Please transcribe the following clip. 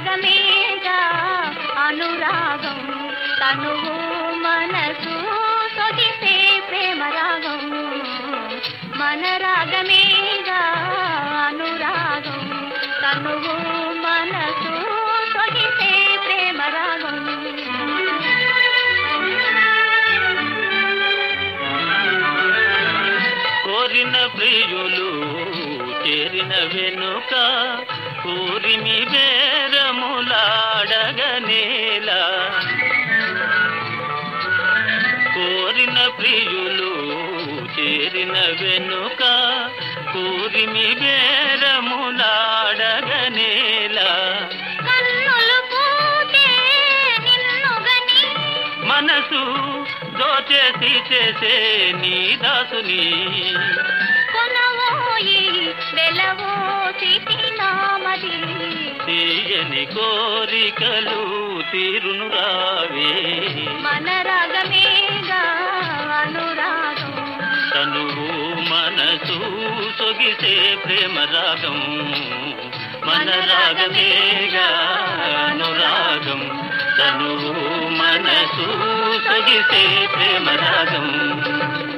రాగమేగా అనురాగం తనువు మనసు సొగిసే ప్రేమ రాగం మన రాగమేగా అనురాగం తనువు మనసు సొగిసే ప్రేమ రాగం కోరిన ప్రియులు చేరిన వెనుక కూరిమి బేరములాడగనేలా కోరిన ప్రియులు చేరిన వెనుక కూరిమి బేరములాడగనేలా కన్నులు పూతే నిన్నుగని మనసు దోచేసి చేసే నీ దాసుని కొనవోయి వెలవో నామది తీయని కోరికలు తీరును రావే మన రాగమేగా అనురాగం తనువు మనసు సొగిసే ప్రేమ రాగం మన రాగమేగా అనురాగం తనువు మనసు సొగిసే ప్రేమ రాగం